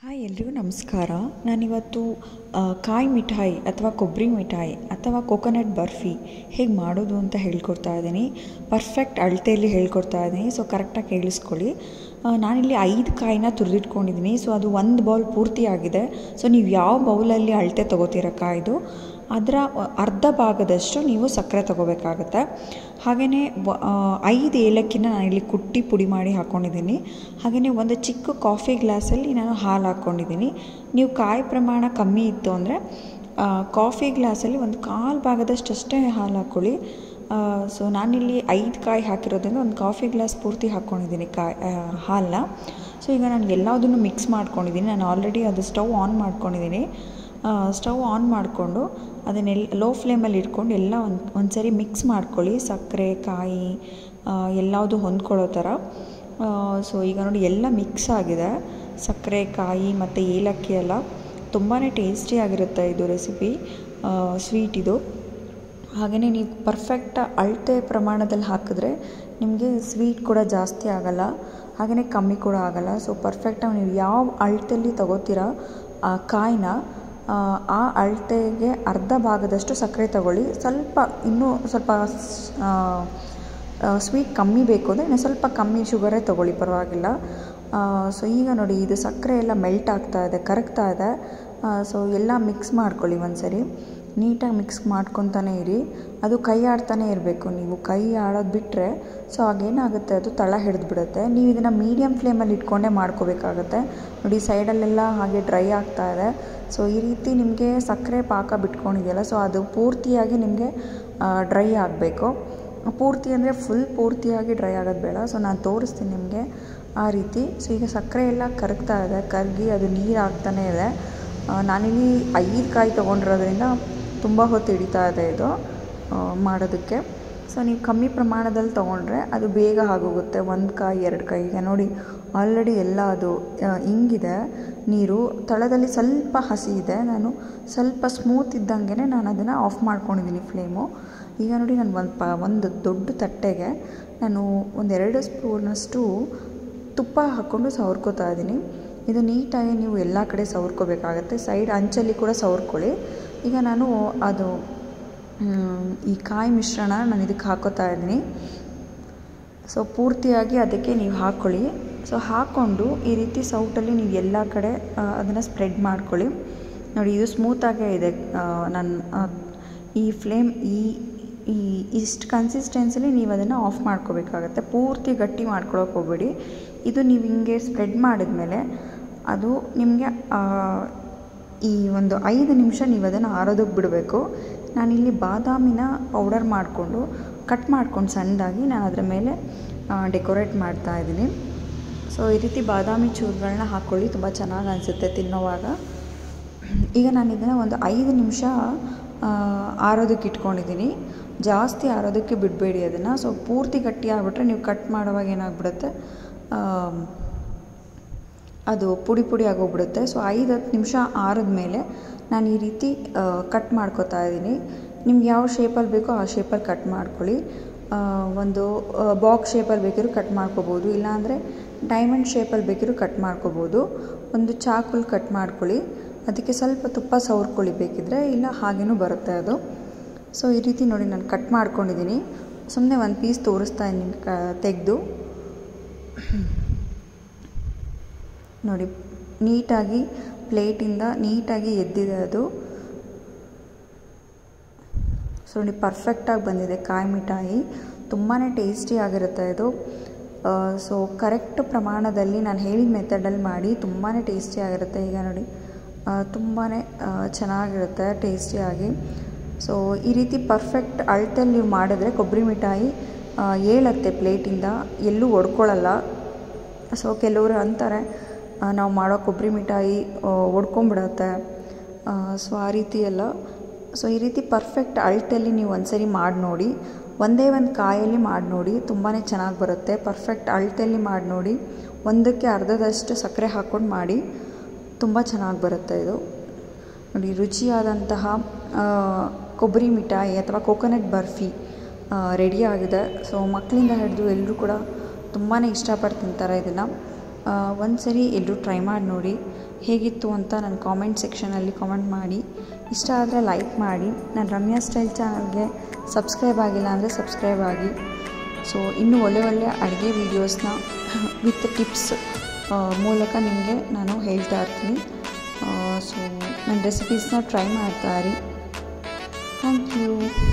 hi ಎಲ್ರಿಗೂ ನಮಸ್ಕಾರ ನಾನಿವತ್ತು ಆ, ಕಾಯಿ ಮಿಠಾಯಿ ಅಥವಾ ಕೊಬ್ಬರಿ ಮಿಠಾಯಿ ಅಥವಾ ಕೋಕೋನಟ್ ಬರ್ಫಿ ಹೇಗೆ ಮಾಡೋದು ಅಂತ ಹೇಳ್ಕೊಡ್ತಾ ಇದ್ದೀನಿ ಪರ್ಫೆಕ್ಟ್ ಅಳತೆಯಲ್ಲಿ ಹೇಳ್ಕೊಡ್ತಾ ಇದ್ದೀನಿ ಸೊ ಕರೆಕ್ಟಾಗಿ ಕೇಳಿಸ್ಕೊಳ್ಳಿ ಆ, ನಾನಿಲ್ಲಿ ಐದು ಕಾಯಿನ ತುರಿದಿಟ್ಕೊಂಡಿದ್ದೀನಿ ಸೊ ಅದು ಒಂದು ಬೌಲ್ ಪೂರ್ತಿ ಆಗಿದೆ ಸೊ ನೀವು ಯಾವ ಬೌಲಲ್ಲಿ ಅಳತೆ ತೊಗೋತೀರ ಕಾಯ್ದು ಅದರ ಅರ್ಧ ಭಾಗದಷ್ಟು ನೀವು ಸಕ್ಕರೆ ತಗೋಬೇಕಾಗತ್ತೆ ಹಾಗೆಯೇ ಐದು ಏಲಕ್ಕಿನ ನಾನಿಲ್ಲಿ ಕುಟ್ಟಿ ಪುಡಿ ಮಾಡಿ ಹಾಕ್ಕೊಂಡಿದ್ದೀನಿ ಹಾಗೆಯೇ ಒಂದು ಚಿಕ್ಕ ಕಾಫಿ ಗ್ಲಾಸಲ್ಲಿ ನಾನು ಹಾಲು ಹಾಕ್ಕೊಂಡಿದ್ದೀನಿ ನೀವು ಕಾಯಿ ಪ್ರಮಾಣ ಕಮ್ಮಿ ಇತ್ತು ಅಂದರೆ ಕಾಫಿ ಗ್ಲಾಸಲ್ಲಿ ಒಂದು ಕಾಲು ಭಾಗದಷ್ಟು ಅಷ್ಟೇ ಹಾಲು ಹಾಕ್ಕೊಳ್ಳಿ ಸೊ ನಾನಿಲ್ಲಿ ಐದು ಕಾಯಿ ಹಾಕಿರೋದ್ರಿಂದ ಒಂದು ಕಾಫಿ ಗ್ಲಾಸ್ ಪೂರ್ತಿ ಹಾಕ್ಕೊಂಡಿದ್ದೀನಿ ಕಾಯಿ ಹಾಲನ್ನ ಸೊ ಈಗ ನಾನು ಎಲ್ಲದನ್ನು ಮಿಕ್ಸ್ ಮಾಡ್ಕೊಂಡಿದ್ದೀನಿ ನಾನು ಆಲ್ರೆಡಿ ಅದು ಸ್ಟವ್ ಆನ್ ಮಾಡ್ಕೊಂಡಿದ್ದೀನಿ ಸ್ಟವ್ ಆನ್ ಮಾಡಿಕೊಂಡು ಅದನ್ನೆಲ್ಲ ಲೋ ಫ್ಲೇಮಲ್ಲಿ ಇಟ್ಕೊಂಡು ಎಲ್ಲ ಒಂದು ಒಂದು ಸರಿ ಮಿಕ್ಸ್ ಮಾಡ್ಕೊಳ್ಳಿ ಸಕ್ಕರೆ ಕಾಯಿ ಎಲ್ಲವುದು ಹೊಂದ್ಕೊಳ್ಳೋ ಥರ ಸೊ ಈಗ ನೋಡಿ ಎಲ್ಲ ಮಿಕ್ಸ್ ಆಗಿದೆ ಸಕ್ಕರೆ ಕಾಯಿ ಮತ್ತು ಏಲಕ್ಕಿ ಎಲ್ಲ ತುಂಬಾ ಟೇಸ್ಟಿಯಾಗಿರುತ್ತೆ ಇದು ರೆಸಿಪಿ ಸ್ವೀಟ್ ಇದು ಹಾಗೆಯೇ ನೀವು ಪರ್ಫೆಕ್ಟ್ ಅಳತೆ ಪ್ರಮಾಣದಲ್ಲಿ ಹಾಕಿದ್ರೆ ನಿಮಗೆ ಸ್ವೀಟ್ ಕೂಡ ಜಾಸ್ತಿ ಆಗೋಲ್ಲ ಹಾಗೆಯೇ ಕಮ್ಮಿ ಕೂಡ ಆಗೋಲ್ಲ ಸೊ ಪರ್ಫೆಕ್ಟಾಗಿ ನೀವು ಯಾವ ಅಳತೆಯಲ್ಲಿ ತಗೋತೀರ ಆ ಕಾಯಿನ ಆ ಅಳತೆಗೆ ಅರ್ಧ ಭಾಗದಷ್ಟು ಸಕ್ಕರೆ ತಗೊಳ್ಳಿ ಸ್ವಲ್ಪ ಇನ್ನೂ ಸ್ವಲ್ಪ ಸ್ವೀಟ್ ಕಮ್ಮಿ ಬೇಕು ಅಂದರೆ ಇನ್ನು ಸ್ವಲ್ಪ ಕಮ್ಮಿ ಶುಗರೇ ತೊಗೊಳ್ಳಿ ಪರವಾಗಿಲ್ಲ ಸೊ ಈಗ ನೋಡಿ ಇದು ಸಕ್ಕರೆ ಎಲ್ಲ ಮೆಲ್ಟ್ ಆಗ್ತಾ ಇದೆ ಕರಗ್ತಾ ಇದೆ ಸೊ ಎಲ್ಲ ಮಿಕ್ಸ್ ಮಾಡ್ಕೊಳ್ಳಿ ಒಂದು ಸರಿ ನೀಟಾಗಿ ಮಿಕ್ಸ್ ಮಾಡ್ಕೊತಾನೆ ಇರಿ ಅದು ಕೈ ಆಡ್ತಾನೆ ಇರಬೇಕು ನೀವು ಕೈ ಆಡೋದು ಬಿಟ್ಟರೆ ಸೊ ಆಗೇನಾಗುತ್ತೆ ಅದು ತಳ ಹಿಡಿದು ಬಿಡುತ್ತೆ ನೀವು ಇದನ್ನು ಮೀಡಿಯಮ್ ಫ್ಲೇಮಲ್ಲಿ ಇಟ್ಕೊಂಡೇ ಮಾಡ್ಕೋಬೇಕಾಗತ್ತೆ ನೋಡಿ ಸೈಡಲ್ಲೆಲ್ಲ ಹಾಗೆ ಡ್ರೈ ಆಗ್ತಾ ಇದೆ ಸೊ ಈ ರೀತಿ ನಿಮಗೆ ಸಕ್ಕರೆ ಪಾಕ ಬಿಟ್ಕೊಂಡಿದೆಯಲ್ಲ ಸೊ ಅದು ಪೂರ್ತಿಯಾಗಿ ನಿಮಗೆ ಡ್ರೈ ಆಗಬೇಕು ಪೂರ್ತಿ ಅಂದರೆ ಫುಲ್ ಪೂರ್ತಿಯಾಗಿ ಡ್ರೈ ಆಗೋದು ಬೇಡ ಸೊ ನಾನು ತೋರಿಸ್ತೀನಿ ನಿಮಗೆ ಆ ರೀತಿ ಸೊ ಈಗ ಸಕ್ಕರೆ ಎಲ್ಲ ಕರಗ್ತಾ ಇದೆ ಕರಗಿ ಅದು ನೀರು ಆಗ್ತಾನೇ ಇದೆ ನಾನಿಲ್ಲಿ ಐದು ಕಾಯಿ ತೊಗೊಂಡಿರೋದ್ರಿಂದ ತುಂಬ ಹೊತ್ತು ಹಿಡಿತಾ ಇದೆ ಇದು ಮಾಡೋದಕ್ಕೆ ಸೊ ನೀವು ಕಮ್ಮಿ ಪ್ರಮಾಣದಲ್ಲಿ ತೊಗೊಂಡ್ರೆ ಅದು ಬೇಗ ಆಗೋಗುತ್ತೆ ಒಂದು ಕಾಯಿ ಎರಡು ಕಾಯಿ ಈಗ ನೋಡಿ ಆಲ್ರೆಡಿ ಎಲ್ಲ ಅದು ಹಿಂಗಿದೆ ನೀರು ತಳದಲ್ಲಿ ಸ್ವಲ್ಪ ಹಸಿ ಇದೆ ನಾನು ಸ್ವಲ್ಪ ಸ್ಮೂತ್ ಇದ್ದಂಗೆ ನಾನು ಅದನ್ನು ಆಫ್ ಮಾಡ್ಕೊಂಡಿದ್ದೀನಿ ಫ್ಲೇಮು ಈಗ ನೋಡಿ ನಾನು ಒಂದು ಪ ಒಂದು ದೊಡ್ಡ ತಟ್ಟೆಗೆ ನಾನು ಒಂದೆರಡು ಸ್ಪೂನಷ್ಟು ತುಪ್ಪ ಹಾಕ್ಕೊಂಡು ಸವರ್ಕೋತಾ ಇದ್ದೀನಿ ಇದು ನೀಟಾಗಿ ನೀವು ಎಲ್ಲ ಕಡೆ ಸವರ್ಕೋಬೇಕಾಗತ್ತೆ ಸೈಡ್ ಅಂಚಲ್ಲಿ ಕೂಡ ಸವರ್ಕೊಳ್ಳಿ ಈಗ ನಾನು ಅದು ಈ ಕಾಯಿ ಮಿಶ್ರಣ ನಾನು ಇದಕ್ಕೆ ಹಾಕೋತಾ ಇದ್ದೀನಿ ಸೊ ಪೂರ್ತಿಯಾಗಿ ಅದಕ್ಕೆ ನೀವು ಹಾಕ್ಕೊಳ್ಳಿ ಸೊ ಹಾಕ್ಕೊಂಡು ಈ ರೀತಿ ಸೌಟಲ್ಲಿ ನೀವು ಎಲ್ಲ ಕಡೆ ಅದನ್ನು ಸ್ಪ್ರೆಡ್ ಮಾಡ್ಕೊಳ್ಳಿ ನೋಡಿ ಇದು ಸ್ಮೂತಾಗೇ ಇದೆ ನನ್ನ ಈ ಫ್ಲೇಮ್ ಈ ಈ ಇಷ್ಟು ಕನ್ಸಿಸ್ಟೆನ್ಸಲ್ಲಿ ನೀವು ಅದನ್ನು ಆಫ್ ಮಾಡ್ಕೋಬೇಕಾಗತ್ತೆ ಪೂರ್ತಿ ಗಟ್ಟಿ ಮಾಡ್ಕೊಳಕ್ಕೆ ಹೋಗ್ಬೇಡಿ ಇದು ನೀವು ಹಿಂಗೆ ಸ್ಪ್ರೆಡ್ ಮಾಡಿದ್ಮೇಲೆ ಅದು ನಿಮಗೆ ಈ ಒಂದು ಐದು ನಿಮಿಷ ನೀವು ಅದನ್ನು ಆರೋದಕ್ಕೆ ಬಿಡಬೇಕು ನಾನಿಲ್ಲಿ ಬಾದಾಮಿನ ಪೌಡರ್ ಮಾಡಿಕೊಂಡು ಕಟ್ ಮಾಡ್ಕೊಂಡು ಸಣ್ಣದಾಗಿ ನಾನು ಅದರ ಮೇಲೆ ಡೆಕೋರೇಟ್ ಮಾಡ್ತಾ ಇದ್ದೀನಿ ಸೊ ಈ ರೀತಿ ಬಾದಾಮಿ ಚೂರುಗಳನ್ನ ಹಾಕ್ಕೊಳ್ಳಿ ತುಂಬ ಚೆನ್ನಾಗಿ ಅನಿಸುತ್ತೆ ತಿನ್ನೋವಾಗ ಈಗ ನಾನು ಇದನ್ನು ಒಂದು ಐದು ನಿಮಿಷ ಆರೋದಕ್ಕೆ ಇಟ್ಕೊಂಡಿದ್ದೀನಿ ಜಾಸ್ತಿ ಆರೋದಕ್ಕೆ ಬಿಡಬೇಡಿ ಅದನ್ನು ಸೊ ಪೂರ್ತಿ ಗಟ್ಟಿ ಆಗಿಬಿಟ್ರೆ ನೀವು ಕಟ್ ಮಾಡುವಾಗ ಏನಾಗ್ಬಿಡುತ್ತೆ ಅದು ಪುಡಿ ಪುಡಿ ಆಗೋಗ್ಬಿಡುತ್ತೆ ಸೊ ಐದು ಹತ್ತು ನಿಮಿಷ ಆರಿದ್ಮೇಲೆ ನಾನು ಈ ರೀತಿ ಕಟ್ ಮಾಡ್ಕೋತಾ ಇದ್ದೀನಿ ನಿಮ್ಗೆ ಯಾವ ಶೇಪಲ್ಲಿ ಬೇಕೋ ಆ ಶೇಪಲ್ಲಿ ಕಟ್ ಮಾಡ್ಕೊಳ್ಳಿ ಒಂದು ಬಾಕ್ಸ್ ಶೇಪಲ್ಲಿ ಬೇಕಿದ್ರು ಕಟ್ ಮಾಡ್ಕೋಬೋದು ಇಲ್ಲಾಂದರೆ ಡೈಮಂಡ್ ಶೇಪಲ್ಲಿ ಬೇಕಿದ್ರು ಕಟ್ ಮಾಡ್ಕೋಬೋದು ಒಂದು ಚಾಕುಲ್ ಕಟ್ ಮಾಡ್ಕೊಳ್ಳಿ ಅದಕ್ಕೆ ಸ್ವಲ್ಪ ತುಪ್ಪ ಸವರ್ಕೊಳ್ಳಿ ಬೇಕಿದ್ರೆ ಇಲ್ಲ ಹಾಗೇನೂ ಬರುತ್ತೆ ಅದು ಸೊ ಈ ರೀತಿ ನೋಡಿ ನಾನು ಕಟ್ ಮಾಡ್ಕೊಂಡಿದ್ದೀನಿ ಸುಮ್ಮನೆ ಒಂದು ಪೀಸ್ ತೋರಿಸ್ತಾ ಇದ್ದೀನಿ ಕ ತೆಗೆದು ನೋಡಿ ನೀಟಾಗಿ ಪ್ಲೇಟಿಂದ ನೀಟಾಗಿ ಎದ್ದಿದೆ ಅದು ಸೊ ನೋಡಿ ಪರ್ಫೆಕ್ಟಾಗಿ ಬಂದಿದೆ ಕಾಯಿ ಮಿಠಾಯಿ ತುಂಬಾ ಟೇಸ್ಟಿ ಆಗಿರುತ್ತೆ ಇದು ಸೊ ಕರೆಕ್ಟ್ ಪ್ರಮಾಣದಲ್ಲಿ ನಾನು ಹೇಳಿದ ಮೆಥಡಲ್ಲಿ ಮಾಡಿ ತುಂಬಾ ಟೇಸ್ಟಿ ಆಗಿರುತ್ತೆ ಈಗ ನೋಡಿ ತುಂಬಾ ಚೆನ್ನಾಗಿರುತ್ತೆ ಟೇಸ್ಟಿಯಾಗಿ ಸೊ ಈ ರೀತಿ ಪರ್ಫೆಕ್ಟ್ ಅಳತೆಯಲ್ಲಿ ನೀವು ಮಾಡಿದ್ರೆ ಕೊಬ್ಬರಿ ಮಿಠಾಯಿ ಏಳತ್ತೆ ಪ್ಲೇಟಿಂದ ಎಲ್ಲೂ ಒಡ್ಕೊಳ್ಳಲ್ಲ ಸೊ ಕೆಲವರು ಅಂತಾರೆ ನಾವು ಮಾಡೋ ಕೊಬ್ಬರಿ ಮಿಠಾಯಿ ಒಡ್ಕೊಂಬಿಡತ್ತೆ ಸೊ ಆ ರೀತಿ ಎಲ್ಲ ಸೊ ಈ ರೀತಿ ಪರ್ಫೆಕ್ಟ್ ಅಳತೆಯಲ್ಲಿ ನೀವು ಒಂದ್ಸರಿ ಮಾಡಿ ನೋಡಿ ಒಂದೇ ಒಂದು ಕಾಯಲ್ಲಿ ಮಾಡಿ ನೋಡಿ ತುಂಬಾ ಚೆನ್ನಾಗಿ ಬರುತ್ತೆ ಪರ್ಫೆಕ್ಟ್ ಅಳತೆಯಲ್ಲಿ ಮಾಡಿ ನೋಡಿ ಒಂದಕ್ಕೆ ಅರ್ಧದಷ್ಟು ಸಕ್ಕರೆ ಹಾಕ್ಕೊಂಡು ಮಾಡಿ ತುಂಬ ಚೆನ್ನಾಗಿ ಬರುತ್ತೆ ಇದು ನೋಡಿ ರುಚಿಯಾದಂತಹ ಕೊಬ್ಬರಿ ಮಿಠಾಯಿ ಅಥವಾ ಕೋಕೋನಟ್ ಬರ್ಫಿ ರೆಡಿ ಆಗಿದೆ ಸೊ ಮಕ್ಕಳಿಂದ ಹಿಡಿದು ಎಲ್ಲರೂ ಕೂಡ ತುಂಬಾ ಇಷ್ಟಪಟ್ಟು ತಿಂತಾರೆ ಇದನ್ನು ಒಂದು ಸರಿ ಎಲ್ಲರೂ ಟ್ರೈ ಮಾಡಿ ನೋಡಿ ಹೇಗಿತ್ತು ಅಂತ ನನ್ನ ಕಾಮೆಂಟ್ ಸೆಕ್ಷನಲ್ಲಿ ಕಾಮೆಂಟ್ ಮಾಡಿ ಇಷ್ಟ ಆದರೆ ಲೈಕ್ ಮಾಡಿ ನನ್ನ ರಮ್ಯಾ ಸ್ಟೈಲ್ ಚಾನಲ್ಗೆ ಸಬ್ಸ್ಕ್ರೈಬ್ ಆಗಿಲ್ಲ ಅಂದರೆ ಸಬ್ಸ್ಕ್ರೈಬ್ ಆಗಿ ಸೊ ಇನ್ನೂ ಒಳ್ಳೆ ಒಳ್ಳೆ ಅಡುಗೆ ವೀಡಿಯೋಸ್ನ ವಿತ್ ಟಿಪ್ಸ್ ಮೂಲಕ ನಿಮಗೆ ನಾನು ಹೇಳ್ತಾ ಇರ್ತೀನಿ ಸೊ ನನ್ನ ರೆಸಿಪೀಸ್ನ ಟ್ರೈ ಮಾಡ್ತಾ ಇರಿ ಥ್ಯಾಂಕ್ ಯು